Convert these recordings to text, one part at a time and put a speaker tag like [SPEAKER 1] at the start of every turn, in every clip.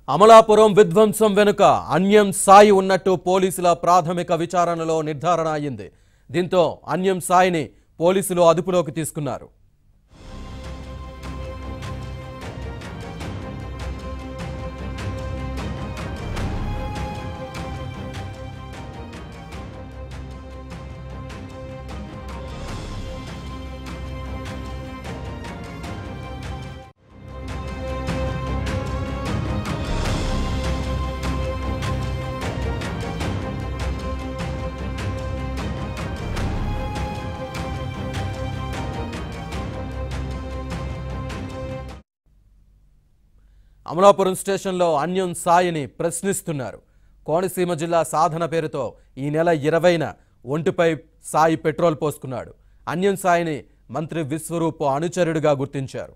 [SPEAKER 1] అమలాపురం విధ్వంసం వెనుక అన్యం సాయి ఉన్నట్టు పోలీసుల ప్రాథమిక విచారణలో నిర్ధారణ అయింది దీంతో అన్యం సాయిని పోలీసులు అదుపులోకి తీసుకున్నారు అమలాపురం స్టేషన్లో అన్యం సాయిని ప్రశ్నిస్తున్నారు కోనసీమ జిల్లా సాధన పేరుతో ఈ నెల ఇరవైన ఒంటిపై సాయి పెట్రోల్ పోసుకున్నాడు అన్యం సాయిని మంత్రి విశ్వరూప్ అనుచరుడిగా గుర్తించారు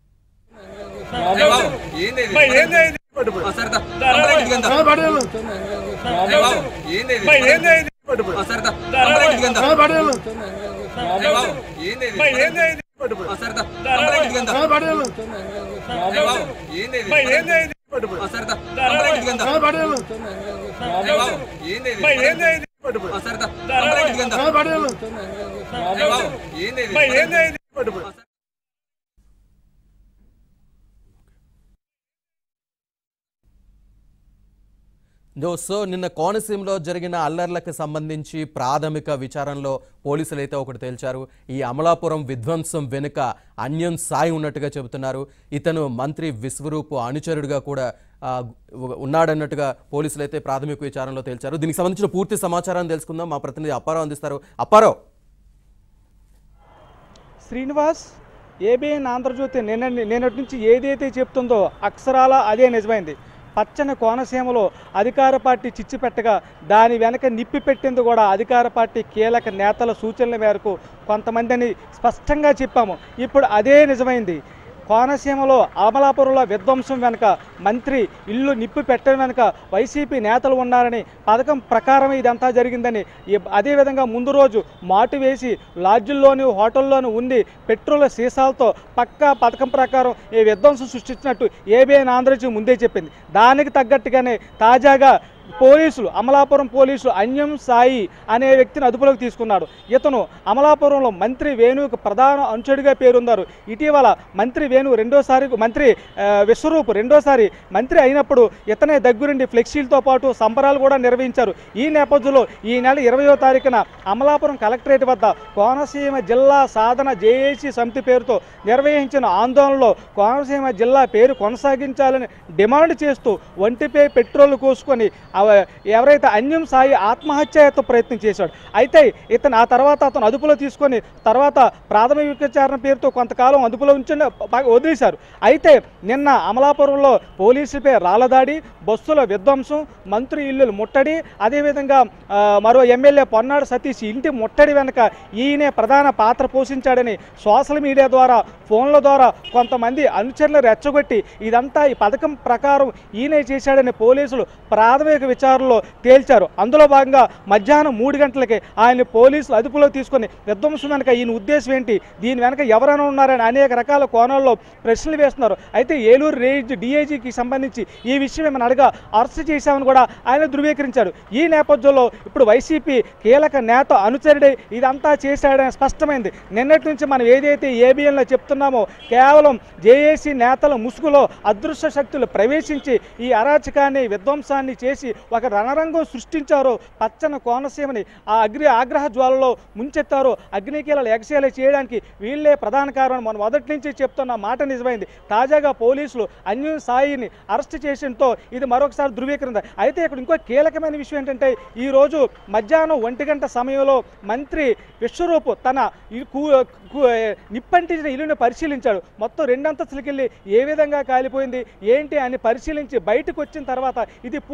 [SPEAKER 1] దో- సో నిన్న కోనసీమలో జరిగిన అల్లర్లకు సంబంధించి ప్రాథమిక విచారణలో పోలీసులు అయితే ఒకటి తేల్చారు ఈ అమలాపురం విధ్వంసం వెనుక అన్యం సాయి ఉన్నట్టుగా చెబుతున్నారు ఇతను మంత్రి విశ్వరూప్ అనుచరుడిగా కూడా ఆ, ఉ- ఉన్నాడన్నట్టుగా పోలీసులు అయితే ప్రాథమిక విచారణలో తేల్చారు దీనికి సంబంధించిన పూర్తి సమాచారాన్ని తెలుసుకుందాం మా ప్రతినిధి అప్పారావు అందిస్తారు అప్పారావు
[SPEAKER 2] శ్రీనివాస్ ఏబిఎన్ ఆంధ్రజ్యోతి నిన్న నిన్నటి నుంచి ఏదైతే చెప్తుందో అక్షరాల అదే నిజమైంది పచ్చని కోనసీమలో అధికార పార్టీ చిచ్చు పెట్టగా దాని వెనక నిప్పి పెట్టింది కూడా అధికార పార్టీ కీలక నేతల సూచనల మేరకు కొంతమందిని స్పష్టంగా చెప్పాము ఇప్పుడు అదే నిజమైంది కోనసీమలో అమలాపురంలో విధ్వంసం వెనుక మంత్రి ఇల్లు నిప్పు పెట్టడం వెనుక వైసీపీ నేతలు ఉన్నారని పథకం ప్రకారం ఇదంతా జరిగిందని ఈ- అదేవిధంగా ముందు రోజు మాటు వేసి లాడ్జిల్లోని హోటల్లోనూ ఉండి పెట్రోల్ సీసాలతో పక్కా పథకం ప్రకారం ఈ విధ్వంసం సృష్టించినట్టు ఏబిఎన్ ఆంధ్రజ్యోతి ముందే చెప్పింది దానికి తగ్గట్టుగానే తాజాగా పోలీసులు అమలాపురం పోలీసులు అన్యం సాయి అనే వ్యక్తిని అదుపులోకి తీసుకున్నాడు ఇతను అమలాపురంలో మంత్రి వేణువుకు ప్రధాన అంచుడిగా పేరున్నారు ఇటీవల మంత్రి వేణు రెండోసారి మంత్రి ఆ, విశ్వరూప్ రెండోసారి మంత్రి అయినప్పుడు ఇతనే దగ్గరుండి ఫ్లెక్సీలతో పాటు సంబరాలు కూడా నిర్వహించారు ఈ నేపథ్యంలో ఈ నెల ఇరవయో తారీఖున అమలాపురం కలెక్టరేట్ వద్ద కోనసీమ జిల్లా సాధన జేఏసీ సమితి పేరుతో నిర్వహించిన ఆందోళనలో కోనసీమ జిల్లా పేరు కొనసాగించాలని డిమాండ్ చేస్తూ ఒంటిపై పెట్రోల్ కోసుకొని అవ- ఎవరైతే అన్యం సాయి ఆత్మహత్యాయత్న ప్రయత్నం చేశాడు అయితే ఇతను ఆ తర్వాత అతను అదుపులో తీసుకొని తర్వాత ప్రాథమిక విచారణ పేరుతో కొంతకాలం అదుపులో ఉంచండి బాగా వదిలేశారు అయితే నిన్న అమలాపురంలో పోలీసులపై రాళ్లదాడి బస్సుల విధ్వంసం మంత్రి ఇల్లులు ముట్టడి అదేవిధంగా ఆ, మరో ఎమ్మెల్యే పొన్నాడు సతీష్ ఇంటి ముట్టడి వెనుక ఈయనే ప్రధాన పాత్ర పోషించాడని సోషల్ మీడియా ద్వారా ఫోన్ల ద్వారా కొంతమంది అనుచరులు రెచ్చగొట్టి ఇదంతా ఈ పథకం ప్రకారం ఈయనే చేశాడని పోలీసులు ప్రాథమిక విచారణలో తేల్చారు అందులో భాగంగా మధ్యాహ్నం మూడు గంటలకి ఆయన పోలీసులు అదుపులో తీసుకొని విధ్వంసం వెనక ఈయన ఉద్దేశం ఏంటి దీని వెనక ఎవరైనా ఉన్నారని అనేక రకాల కోణాల్లో ప్రశ్నలు వేస్తున్నారు అయితే ఏలూరు రేంజ్ డిఐజీకి సంబంధించి ఈ విషయం ఏమైనా అడగా అరెస్ట్ చేశామని కూడా ఆయన ధృవీకరించారు ఈ నేపథ్యంలో ఇప్పుడు వైసీపీ కీలక నేత అనుచరుడే ఇదంతా చేశాడని స్పష్టమైంది నిన్నటి నుంచి మనం ఏదైతే ఏబిఎన్లో చెప్తున్నామో కేవలం జేఏసీ నేతల ముసుగులో అదృశ్య శక్తులు ప్రవేశించి ఈ అరాచకాన్ని విధ్వంసాన్ని చేసి ఒక రణరంగం సృష్టించారో పచ్చని కోనసీమని ఆ అగ్ని ఆగ్రహ జ్వాలలో ముంచెత్తారో అగ్నికీల ఎగసేల చేయడానికి వీళ్ళే ప్రధాన కారణం మనం మొదటి నుంచి చెప్తున్న మాట నిజమైంది తాజాగా పోలీసులు అన్యూ సాయిని అరెస్ట్ చేసడంతో ఇది మరొకసారి ధృవీకరింది అయితే ఇక్కడ ఇంకో కీలకమైన విషయం ఏంటంటే ఈ రోజు మధ్యాహ్నం ఒంటి గంట సమయంలో మంత్రి విశ్వరూప్ తన ఈ కూ- కూ- నిప్పంటించిన ఇల్లుని పరిశీలించాడు మొత్తం రెండంతస్తులకి వెళ్ళి ఏ విధంగా కాలిపోయింది ఏంటి అని పరిశీలించి బయటకు వచ్చిన తర్వాత ఇది పూర్తిగా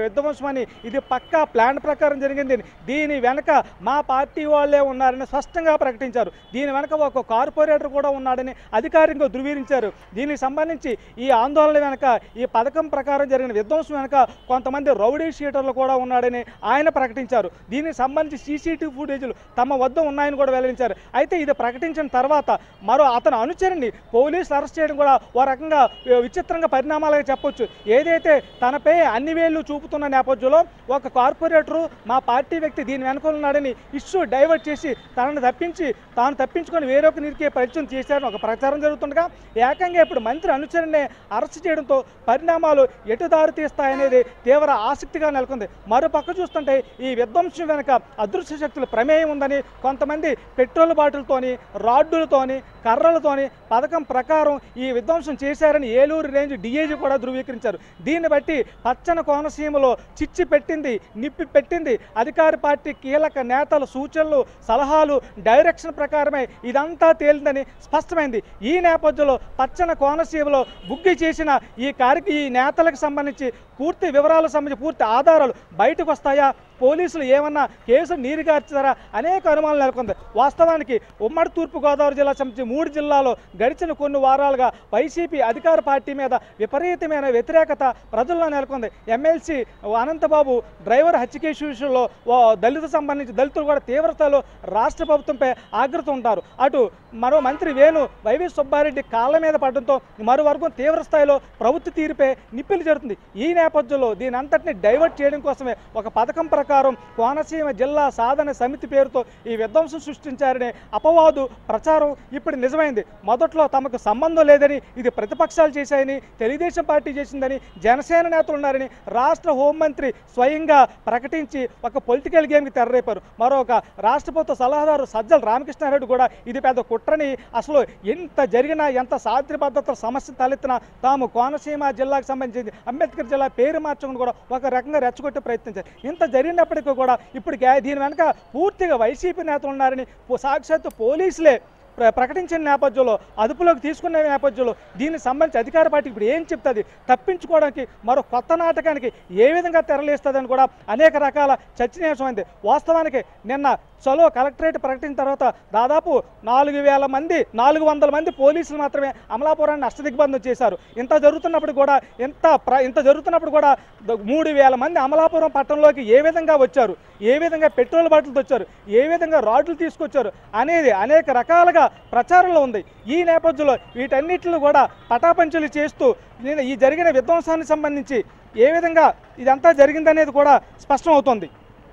[SPEAKER 2] విధ్వంసం అని ఇది పక్కా ప్లాన్ ప్రకారం జరిగింది దీని వెనక మా పార్టీ వాళ్ళే ఉన్నారని స్పష్టంగా ప్రకటించారు దీని వెనక ఒక కార్పొరేటర్ కూడా ఉన్నాడని అధికారికంగా ధృవీకరించారు దీనికి సంబంధించి ఈ ఆందోళన వెనక ఈ పథకం ప్రకారం జరిగిన విధ్వంసం వెనక కొంతమంది రౌడీ షీటర్లు కూడా ఉన్నాడని ఆయన ప్రకటించారు దీనికి సంబంధించి సీసీటీవీ ఫుటేజీలు తమ వద్ద ఉన్నాయని కూడా వెల్లడించారు అయితే ఇది ప్రకటించిన తర్వాత మరో అతను అనుచరుని పోలీసులు అరెస్ట్ చేయడం కూడా ఓ రకంగా విచిత్రంగా పరిణామాలుగా చెప్పొచ్చు ఏదైతే తనపై అన్ని వేళ్లు చూపుతున్న నేపథ్యంలో ఒక కార్పొరేటరు మా పార్టీ వ్యక్తి దీని వెనుక ఉన్నాడని ఇష్యూ డైవర్ట్ చేసి తనను తప్పించి తాను తప్పించుకొని వేరొక నిరికే ప్రయత్నం చేశారని ఒక ప్రచారం జరుగుతుండగా ఏకంగా ఇప్పుడు మంత్రి అనుచరునే అరెస్ట్ చేయడంతో పరిణామాలు ఎటు దారి తీస్తాయనేది తీవ్ర ఆసక్తిగా నెలకొంది మరో పక్క చూస్తుంటే ఈ విధ్వంసం వెనుక అదృశ్య శక్తుల ప్రమేయం ఉందని కొంతమంది పెట్రోల్ బాటిల్తోని రాడ్డులతోని కర్రలతోని పథకం ప్రకారం ఈ విధ్వంసం చేశారని ఏలూరు రేంజ్ డిఏజీ కూడా ధృవీకరించారు దీన్ని బట్టి పచ్చన కోనసీమలో చిచ్చి పెట్టింది నిప్పి పెట్టింది అధికార పార్టీ కీలక నేతల సూచనలు సలహాలు డైరెక్షన్ ప్రకారమే ఇదంతా తేలిందని స్పష్టమైంది ఈ నేపథ్యంలో పచ్చన కోనసీమలో బుగ్గి చేసిన ఈ కార్య ఈ నేతలకు సంబంధించి పూర్తి వివరాలకు సంబంధించి పూర్తి ఆధారాలు బయటకు వస్తాయా పోలీసులు ఏమన్నా కేసు నీరుగార్చారా అనేక అనుమానాలు నెలకొంది వాస్తవానికి ఉమ్మడి తూర్పుగోదావరి జిల్లా సంబంధించి మూడు జిల్లాలో గడిచిన కొన్ని వారాలుగా వైసీపీ అధికార పార్టీ మీద విపరీతమైన వ్యతిరేకత ప్రజల్లో నెలకొంది ఎమ్మెల్సీ అనంతబాబు డ్రైవర్ హత్య కేసు విషయంలో ఓ దళిత సంబంధించి దళితులు కూడా తీవ్రతలో రాష్ట్ర ప్రభుత్వంపై ఆగ్రత ఉంటారు అటు మరో మంత్రి వేణు వైవి సుబ్బారెడ్డి కాళ్ళ మీద పడడంతో మరో వర్గం తీవ్ర స్థాయిలో ప్రభుత్వ తీరుపై నిప్పిలు జరుగుతుంది ఈ నేపథ్యంలో దీని అంతటిని డైవర్ట్ చేయడం కోసమే ఒక పథకం ప్రకారం కోనసీమ జిల్లా సాధన సమితి పేరుతో ఈ విధ్వంసం సృష్టించారనే అపవాదు ప్రచారం ఇప్పుడు నిజమైంది మొదట్లో తమకు సంబంధం లేదని ఇది ప్రతిపక్షాలు చేశాయని తెలుగుదేశం పార్టీ చేసిందని జనసేన నేతలు ఉన్నారని రాష్ట్ర హోంమంత్రి స్వయంగా ప్రకటించి ఒక పొలిటికల్ గేమ్కి తెరరేపారు మరొక రాష్ట్ర ప్రభుత్వ సలహాదారు సజ్జల రామకృష్ణారెడ్డి కూడా ఇది పెద్ద కుట్రని అసలు ఎంత జరిగినా ఎంత సాధ్య భద్రతల సమస్య తలెత్తినా తాము కోనసీమ జిల్లాకు సంబంధించి అంబేద్కర్ జిల్లా పేరు మార్చడం కూడా ఒక రకంగా రెచ్చగొట్టే ప్రయత్నించారు ఇంత జరిగినప్పటికీ కూడా ఇప్పుడు గా- దీని వెనక పూర్తిగా వైసీపీ నేతలు ఉన్నారని పో- సాక్షాత్తు పోలీసులే ప్ర- ప్రకటించిన నేపథ్యంలో అదుపులోకి తీసుకునే నేపథ్యంలో దీనికి సంబంధించి అధికార పార్టీ ఇప్పుడు ఏం చెప్తుంది తప్పించుకోవడానికి మరో కొత్త నాటకానికి ఏ విధంగా తెరలేస్తుందని కూడా అనేక రకాల చర్చనీయాంశమైంది వాస్తవానికి నిన్న చలో కలెక్టరేట్ ప్రకటించిన తర్వాత దాదాపు నాలుగు వేల మంది నాలుగు వందల మంది పోలీసులు మాత్రమే అమలాపురాన్ని అష్టదిగ్బంధం చేశారు ఇంత జరుగుతున్నప్పుడు కూడా ఇంత ప్ర ఇంత జరుగుతున్నప్పుడు కూడా ద- మూడు వేల మంది అమలాపురం పట్టణంలోకి ఏ విధంగా వచ్చారు ఏ విధంగా పెట్రోల్ బాటిల్తో వచ్చారు ఏ విధంగా రాడ్లు తీసుకొచ్చారు అనేది అనేక రకాలుగా ప్రచారంలో ఉంది ఈ నేపథ్యంలో వీటన్నిటిని కూడా పటాపంచలు చేస్తూ నేను ఈ జరిగిన విధ్వంసానికి సంబంధించి ఏ విధంగా ఇదంతా జరిగిందనేది కూడా స్పష్టమవుతోంది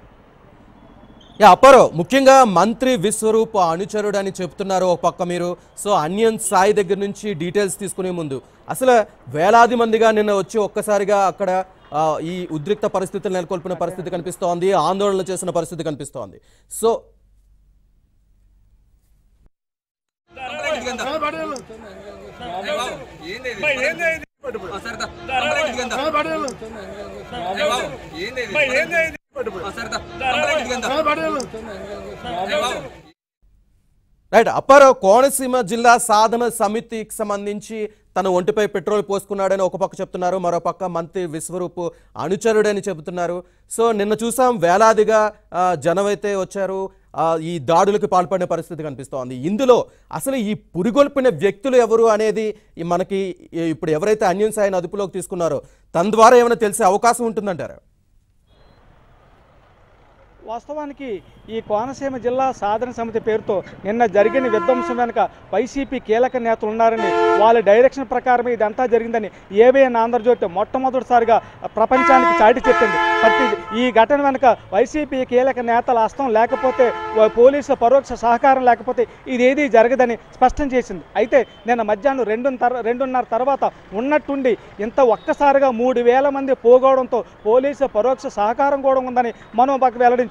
[SPEAKER 1] యా అప్పారో ముఖ్యంగా మంత్రి విశ్వరూప్ అనుచరుడు అని చెప్తున్నారు ఒక పక్క మీరు సో అన్యన్ సాయి దగ్గర నుంచి డీటెయిల్స్ తీసుకునే ముందు అసలు వేలాది మందిగా నిన్న వచ్చి ఒక్కసారిగా అక్కడ ఆ, ఈ ఉద్రిక్త పరిస్థితులు నెలకొల్పిన పరిస్థితి కనిపిస్తోంది ఆందోళన చేసిన పరిస్థితి కనిపిస్తోంది సో రైట్ అప్పారావు కోనసీమ జిల్లా సాధన సమితికి సంబంధించి తన ఒంటిపై పెట్రోల్ పోసుకున్నాడని ఒక పక్క చెప్తున్నారు మరో పక్క మంత్రి విశ్వరూప్ అనుచరుడని చెబుతున్నారు సో నిన్న చూసాం వేలాదిగా ఆ, జనమైతే వచ్చారు ఆ, ఈ దాడులకు పాల్పడిన పరిస్థితి కనిపిస్తోంది ఇందులో అసలు ఈ పురిగొల్పిన వ్యక్తులు ఎవరు అనేది ఈ మనకి ఈ- ఇప్పుడు ఎవరైతే అన్యం సాయిని అదుపులోకి తీసుకున్నారో తన ద్వారా ఏమైనా తెలిసే అవకాశం ఉంటుందంటారా
[SPEAKER 2] వాస్తవానికి ఈ కోనసీమ జిల్లా సాధన సమితి పేరుతో నిన్న జరిగిన విధ్వంసం వెనుక వైసీపీ కీలక నేతలు ఉన్నారని వాళ్ళ డైరెక్షన్ ప్రకారమే ఇదంతా జరిగిందని ఏబిఎన్ ఆంధ్రజ్యోతి మొట్టమొదటిసారిగా ప్రపంచానికి చాటి చెప్పింది ప్రతి ఈ ఘటన వెనుక వైసీపీ కీలక నేతల హస్తం లేకపోతే వా- పోలీసుల పరోక్ష సహకారం లేకపోతే ఇదేది జరగదని స్పష్టం చేసింది అయితే నిన్న మధ్యాహ్నం రెండు తర రెండున్నర తర్వాత ఉన్నట్టుండి ఇంత ఒక్కసారిగా మూడు వేల మంది పోగొవడంతో పోలీసుల పరోక్ష సహకారం కూడా ఉందని మనం పక్క వెల్లడించవచ్చు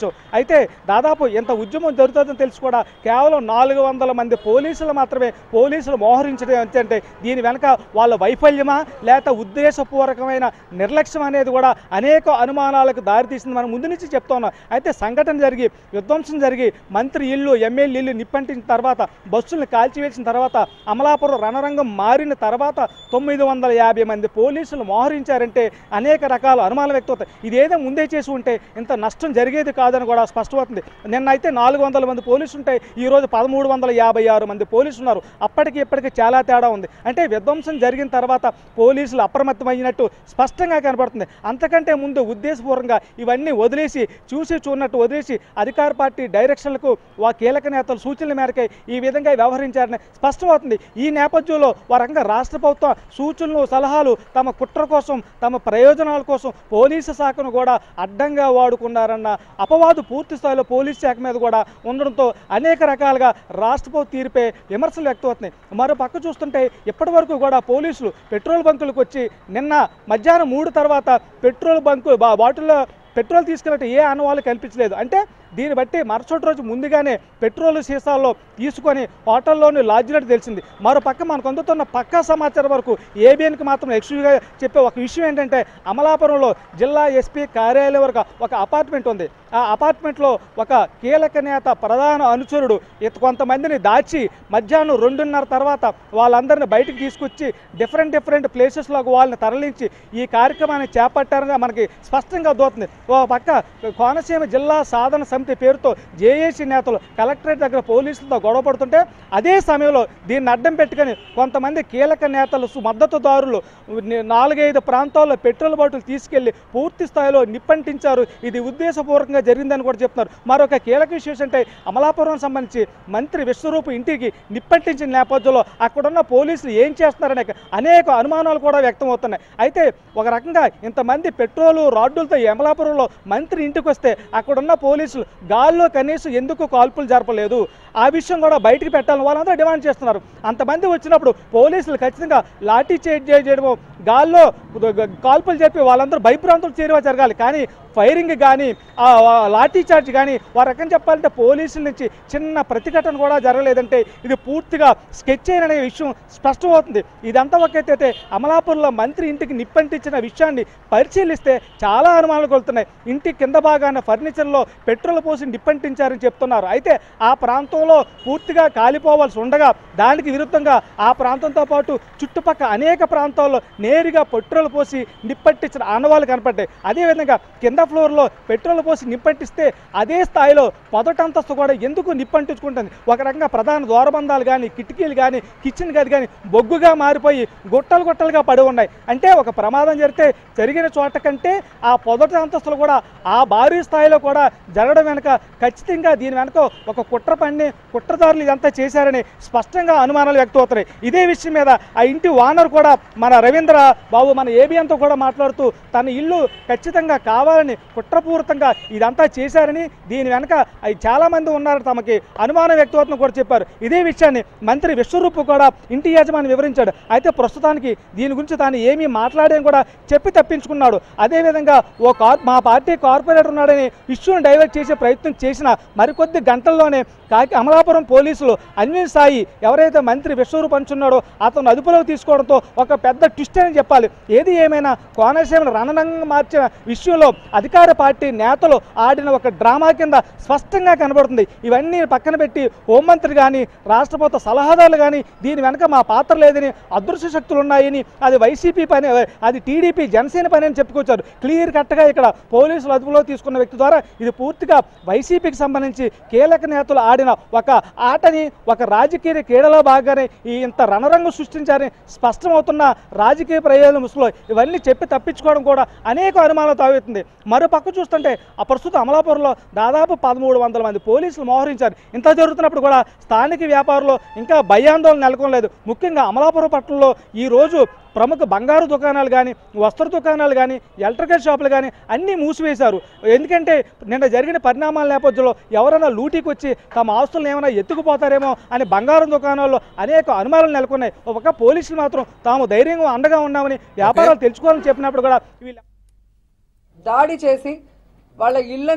[SPEAKER 2] విషయం అయితే దాదాపు ఇంత ఉద్యమం జరుగుతుందని తెలిసి కూడా కేవలం నాలుగు వందల మంది పోలీసులు మాత్రమే పోలీసులు మోహరించడం ఏంటంటే దీని వెనక వాళ్ళ వైఫల్యమా లేక ఉద్దేశపూర్వకమైన నిర్లక్ష్యం అనేది కూడా అనేక అనుమానాలకు దారితీసింది మనం ముందు నుంచి చెప్తా ఉన్నాం అయితే సంఘటన జరిగి విధ్వంసం జరిగి మంత్రి ఇల్లు ఎమ్మెల్యే ఇల్లు నిప్పంటిన తర్వాత బస్సులను కాల్చివేసిన తర్వాత అమలాపురం రణరంగం మారిన తర్వాత తొమ్మిది వందల యాభై మంది పోలీసులు మోహరించారంటే అనేక రకాల అనుమానాలు వ్యక్తమవుతాయి ఇదేదో ముందే చేసి ఉంటే ఇంత నష్టం జరిగేది కాదని కూడా స్పష్టమవుతుంది నిన్న అయితే నాలుగు వందల మంది పోలీసులు ఉంటే ఈరోజు పదమూడు వందల యాభై ఆరు మంది పోలీసులు ఉన్నారు అప్పటికి ఇప్పటికి చాలా తేడా ఉంది అంటే విధ్వంసం జరిగిన తర్వాత పోలీసులు అప్రమత్తమైనట్టు స్పష్టంగా కనబడుతుంది అంతకంటే ముందు ఉద్దేశపూర్వకంగా ఇవన్నీ వదిలేసి చూసి చూడనట్టు వదిలేసి అధికార పార్టీ డైరెక్షన్లకు వా కీలక నేతల సూచనల మేరకే ఈ విధంగా వ్యవహరించారని స్పష్టమవుతుంది ఈ నేపథ్యంలో వారంగా రాష్ట్ర ప్రభుత్వం సూచనలు సలహాలు తమ కుట్ర కోసం తమ ప్రయోజనాల కోసం పోలీసు శాఖను కూడా అడ్డంగా వాడుకున్నారన్న అపవాదు పూర్తి స్థాయిలో పోలీస్ శాఖ మీద కూడా ఉండడంతో అనేక రకాలుగా రాష్ట్ర ప్రభుత్వ తీరుపై విమర్శలు వ్యక్తమవుతున్నాయి మరో పక్క చూస్తుంటే ఇప్పటి వరకు కూడా పోలీసులు పెట్రోల్ బంకులకు వచ్చి నిన్న మధ్యాహ్నం మూడు తర్వాత పెట్రోల్ బంకు బా- బాటిల్లో పెట్రోల్ తీసుకెళ్ళట్టు ఏ ఆనవాళ్ళు కనిపించలేదు అంటే దీన్ని బట్టి మరుసటి రోజు ముందుగానే పెట్రోల్ సీసాల్లో తీసుకొని హోటల్లోని లాడ్జినట్టు తెలిసింది మరో పక్క మనకు అందుతున్న పక్కా సమాచారం వరకు ఏబిఎన్కి మాత్రం ఎక్స్క్లూజివ్గా చెప్పే ఒక విషయం ఏంటంటే అమలాపురంలో జిల్లా ఎస్పీ కార్యాలయం వరకు ఒక అపార్ట్మెంట్ ఉంది ఆ అపార్ట్మెంట్లో ఒక కీలక నేత ప్రధాన అనుచరుడు ఇత కొంతమందిని దాచి మధ్యాహ్నం రెండున్నర తర్వాత వాళ్ళందరిని బయటికి తీసుకొచ్చి డిఫరెంట్ డిఫరెంట్ ప్లేసెస్లోకి వాళ్ళని తరలించి ఈ కార్యక్రమాన్ని చేపట్టారని మనకి స్పష్టంగా దోతుంది ఓ పక్క కోనసీమ జిల్లా సాధన సమితి పేరుతో జేఏసీ నేతలు కలెక్టరేట్ దగ్గర పోలీసులతో గొడవ పడుతుంటే అదే సమయంలో దీన్ని అడ్డం పెట్టుకొని కొంతమంది కీలక నేతలు సు- మద్దతుదారులు ని- నాలుగైదు ప్రాంతాల్లో పెట్రోల్ బాటిల్ తీసుకెళ్లి పూర్తి స్థాయిలో నిప్పంటించారు ఇది ఉద్దేశపూర్వకంగా జరిగిందని కూడా చెప్తున్నారు మరొక కీలక విషయం అంటే అమలాపురం సంబంధించి మంత్రి విశ్వరూప్ ఇంటికి నిప్పంటించిన నేపథ్యంలో అక్కడున్న పోలీసులు ఏం చేస్తున్నారనే అనేక అనుమానాలు కూడా వ్యక్తం అవుతున్నాయి అయితే ఒక రకంగా ఇంతమంది పెట్రోలు రాడ్డులతో ఈ అమలాపురంలో మంత్రి ఇంటికి వస్తే అక్కడున్న పోలీసులు గాల్లో కనీసం ఎందుకు కాల్పులు జరపలేదు ఆ విషయం కూడా బయటికి పెట్టాలని వాళ్ళందరూ డిమాండ్ చేస్తున్నారు అంతమంది వచ్చినప్పుడు పోలీసులు ఖచ్చితంగా లాఠీ చేజ్ చేయడము గాల్లో కాల్పులు చెప్పి వాళ్ళందరూ భయభ్రాంతులు చేరువ జరగాలి కానీ ఫైరింగ్ కానీ ఆ ఆ లాఠీ చార్జ్ కానీ వారు రకం చెప్పాలంటే పోలీసుల నుంచి చిన్న ప్రతిఘటన కూడా జరగలేదంటే ఇది పూర్తిగా స్కెచ్ అనే విషయం స్పష్టమవుతుంది ఇదంతా ఒకైతే అమలాపురంలో మంత్రి ఇంటికి నిప్పంటించిన విషయాన్ని పరిశీలిస్తే చాలా అనుమానాలు కొలుతున్నాయి ఇంటి కింద భాగాన ఫర్నిచర్లో పెట్రోల్ పోసి నిప్పంటించారని చెప్తున్నారు అయితే ఆ ప్రాంతంలో పూర్తిగా కాలిపోవాల్సి ఉండగా దానికి విరుద్ధంగా ఆ ప్రాంతంతో పాటు చుట్టుపక్కల అనేక ప్రాంతాల్లో నేరుగా పెట్రోల్ పోసి నిప్పట్టించిన ఆనవాళ్ళు కనపడ్డాయి అదేవిధంగా కింద ఫ్లోర్లో పెట్రోల్ పోసి నిప్పట్టిస్తే అదే స్థాయిలో మొదటి అంతస్తు కూడా ఎందుకు నిప్పంటించుకుంటుంది ఒక రకంగా ప్రధాన ద్వారబంధాలు కానీ కిటికీలు కానీ కిచెన్ గది కానీ బొగ్గుగా మారిపోయి గుట్టలు గుట్టలుగా పడి ఉన్నాయి అంటే ఒక ప్రమాదం జరిగితే జరిగిన చోట కంటే ఆ మొదటి అంతస్తులు కూడా ఆ భారీ స్థాయిలో కూడా జరగడం వెనుక ఖచ్చితంగా దీని వెనుక ఒక కుట్ర పన్ని కుట్రదారులు ఇదంతా చేశారని స్పష్టంగా అనుమానాలు వ్యక్తమవుతున్నాయి ఇదే విషయం మీద ఆ ఇంటి ఓనర్ కూడా మన రవీంద్ర బాబు మన ఏబిఎన్తో కూడా మాట్లాడుతూ తన ఇల్లు ఖచ్చితంగా కావాలని కుట్రపూరితంగా ఇదంతా చేశారని దీని వెనక అవి చాలా మంది ఉన్నారు తమకి అనుమానం వ్యక్తమవుతుందని కూడా చెప్పారు ఇదే విషయాన్ని మంత్రి విశ్వరూప్ కూడా ఇంటి యజమాని వివరించాడు అయితే ప్రస్తుతానికి దీని గురించి తాను ఏమీ మాట్లాడని కూడా చెప్పి తప్పించుకున్నాడు అదేవిధంగా ఓ కార్ మా పార్టీ కార్పొరేటర్ ఉన్నాడని ఇష్యూని డైవర్ట్ చేసే ప్రయత్నం చేసిన మరికొద్ది గంటల్లోనే కాకి అమలాపురం పోలీసులు అన్విల్ సాయి ఎవరైతే మంత్రి విశ్వరూప్ అంచున్నాడో అతను అదుపులోకి తీసుకోవడంతో ఒక పెద్ద ట్విస్ట్ అని చెప్పాలి ఏది ఏమైనా కోనసీమను రణరంగంగా మార్చిన విషయంలో అధికార పార్టీ నేతలు ఆడిన ఒక డ్రామా కింద స్పష్టంగా కనబడుతుంది ఇవన్నీ పక్కన పెట్టి హోంమంత్రి కానీ రాష్ట్ర ప్రభుత్వ సలహాదారులు కానీ దీని వెనక మా పాత్ర లేదని అదృశ్య శక్తులు ఉన్నాయని అది వైసీపీ పని అది టీడీపీ జనసేన పని అని చెప్పుకొచ్చారు క్లియర్ కట్గా ఇక్కడ పోలీసులు అదుపులో తీసుకున్న వ్యక్తి ద్వారా ఇది పూర్తిగా వైసీపీకి సంబంధించి కీలక నేతలు ఆడిన ఒక ఆటని ఒక రాజకీయ క్రీడలో భాగంగానే ఈ ఇంత రణరంగం సృష్టించారని స్పష్టమవుతున్న రాజకీయ ప్రయోజనం ముసుగులో ఇవన్నీ చెప్పి తప్పించుకోవడం కూడా అనేక అనుమానాలు తాగుతుంది మరో పక్క చూస్తుంటే ఆ ప్రస్తుతం అమలాపురంలో దాదాపు పదమూడు వందల మంది పోలీసులు మోహరించారు ఇంత జరుగుతున్నప్పుడు కూడా స్థానిక వ్యాపారులు ఇంకా భయాందోళన నెలకొనలేదు ముఖ్యంగా అమలాపురం పట్టణంలో ఈ రోజు ప్రముఖ బంగారు దుకాణాలు కానీ వస్త్ర దుకాణాలు కానీ ఎలక్ట్రికల్ షాపులు కానీ అన్నీ మూసివేశారు ఎందుకంటే నిన్న జరిగిన పరిణామాల నేపథ్యంలో ఎవరైనా లూటీకి వచ్చి తమ ఆస్తులను ఏమైనా ఎత్తుకుపోతారేమో అని బంగారం దుకాణాల్లో అనేక అనుమానాలు నెలకొన్నాయి ఒక పోలీసులు మాత్రం తాము ధైర్యంగా అండగా ఉన్నామని వ్యాపారాలు తెలుసుకోవాలని చెప్పినప్పుడు కూడా వీళ్ళు
[SPEAKER 3] దాడి చేసి వాళ్ళ ఇళ్ళని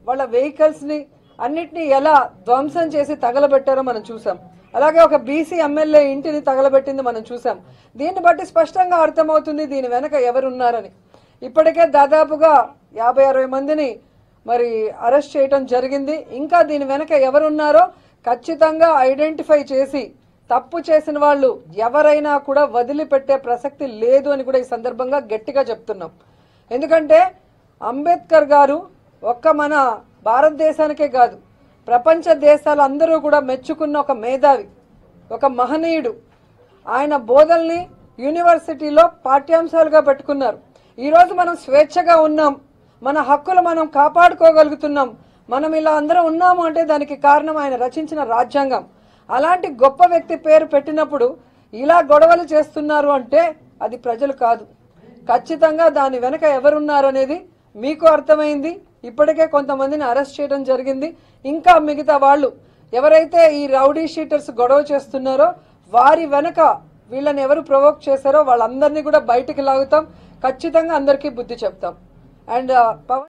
[SPEAKER 3] వాళ్ళ వెహికల్స్ని అన్నిటినీ ఎలా ధ్వంసం చేసి తగలబెట్టారో మనం చూసాం అలాగే ఒక బీసీ ఎమ్మెల్యే ఇంటిని తగలబెట్టింది మనం చూసాం దీన్ని బట్టి స్పష్టంగా అర్థమవుతుంది దీని వెనక ఎవరున్నారని ఇప్పటికే దాదాపుగా యాభై అరవై మందిని మరి అరెస్ట్ చేయటం జరిగింది ఇంకా దీని వెనక ఎవరున్నారో ఖచ్చితంగా ఐడెంటిఫై చేసి తప్పు చేసిన వాళ్ళు ఎవరైనా కూడా వదిలిపెట్టే ప్రసక్తి లేదు అని కూడా ఈ సందర్భంగా గట్టిగా చెప్తున్నాం ఎందుకంటే అంబేద్కర్ గారు ఒక్క మన భారతదేశానికే కాదు ప్రపంచ దేశాలు అందరూ కూడా మెచ్చుకున్న ఒక మేధావి ఒక మహనీయుడు ఆయన బోధల్ని యూనివర్సిటీలో పాఠ్యాంశాలుగా పెట్టుకున్నారు ఈరోజు మనం స్వేచ్ఛగా ఉన్నాం మన హక్కులు మనం కాపాడుకోగలుగుతున్నాం మనం ఇలా అందరం ఉన్నాము అంటే దానికి కారణం ఆయన రచించిన రాజ్యాంగం అలాంటి గొప్ప వ్యక్తి పేరు పెట్టినప్పుడు ఇలా గొడవలు చేస్తున్నారు అంటే అది ప్రజలు కాదు ఖచ్చితంగా దాని వెనక ఎవరున్నారనేది మీకు అర్థమైంది ఇప్పటికే కొంతమందిని అరెస్ట్ చేయడం జరిగింది ఇంకా మిగతా వాళ్ళు ఎవరైతే ఈ రౌడీ షీటర్స్ గొడవ చేస్తున్నారో వారి వెనక వీళ్ళని ఎవరు ప్రొవోక్ చేశారో వాళ్ళందరినీ కూడా బయటికి లాగుతాం ఖచ్చితంగా అందరికీ బుద్ధి చెప్తాం అండ్ పవన్